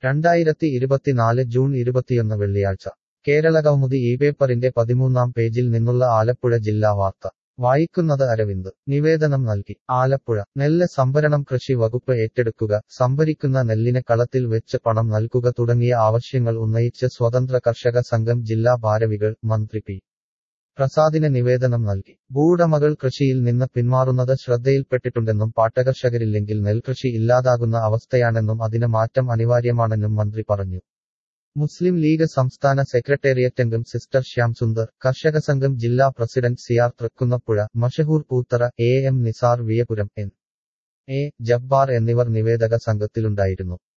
രണ്ടായിരത്തി ഇരുപത്തിനാല് ജൂൺ ഇരുപത്തിയൊന്ന് വെള്ളിയാഴ്ച കേരള കൗമുദി ഈ പേപ്പറിന്റെ പതിമൂന്നാം പേജിൽ നിന്നുള്ള ആലപ്പുഴ ജില്ലാ വാർത്ത വായിക്കുന്നത് അരവിന്ദ് നിവേദനം നൽകി ആലപ്പുഴ നെല്ല് സംഭരണം കൃഷി വകുപ്പ് ഏറ്റെടുക്കുക സംഭരിക്കുന്ന നെല്ലിന് കളത്തിൽ വെച്ച് പണം നൽകുക തുടങ്ങിയ ആവശ്യങ്ങൾ ഉന്നയിച്ച് സ്വതന്ത്ര കർഷക സംഘം ജില്ലാ ഭാരവികൾ മന്ത്രി പി പ്രസാദിന് നിവേദനം നൽകി ഭൂവുടമകൾ കൃഷിയിൽ നിന്ന് പിന്മാറുന്നത് ശ്രദ്ധയിൽപ്പെട്ടിട്ടുണ്ടെന്നും പാട്ടകർഷകരില്ലെങ്കിൽ നെൽകൃഷി ഇല്ലാതാകുന്ന അവസ്ഥയാണെന്നും അതിന് മാറ്റം അനിവാര്യമാണെന്നും മന്ത്രി പറഞ്ഞു മുസ്ലിം ലീഗ് സംസ്ഥാന സെക്രട്ടേറിയറ്റംഗം സിസ്റ്റർ ശ്യാം സുന്ദർ കർഷക സംഘം ജില്ലാ president Siyar Thrikkunnapuzha Mashhoor Poothara A M Nizar Viyapuram N A Jabbar എന്നിവർ നിവേദക സംഘത്തിലുണ്ടായിരുന്നു